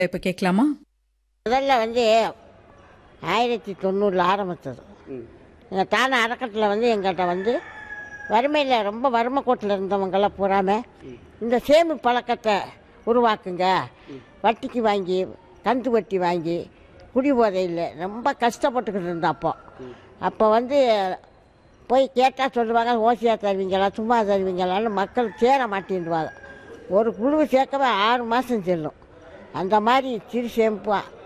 இப்போ கேட்கலாமா முதல்ல வந்து ஆயிரத்தி தொண்ணூறில் ஆரம்பித்தது எங்கள் தான அறக்கட்டில் வந்து எங்கள்கிட்ட வந்து வறுமையில் ரொம்ப வறுமை கோட்டில் இருந்தவங்கெல்லாம் பூராம இந்த சேமி பழக்கத்தை உருவாக்குங்க வட்டிக்கு வாங்கி கந்து வட்டி வாங்கி குடி போதையில் ரொம்ப கஷ்டப்பட்டுக்கிட்டு இருந்தோம் அப்போ அப்போ வந்து போய் கேட்டால் சொல்லுவாங்க ஓசியாக தருவீங்களா சும்மா தருவீங்களான்னு மக்கள் சேர மாட்டேன்டுவாங்க ஒரு குழு சேர்க்கவே ஆறு மாதம் செல்லும் அந்த மாதிரி சிறு சேமிப்பாக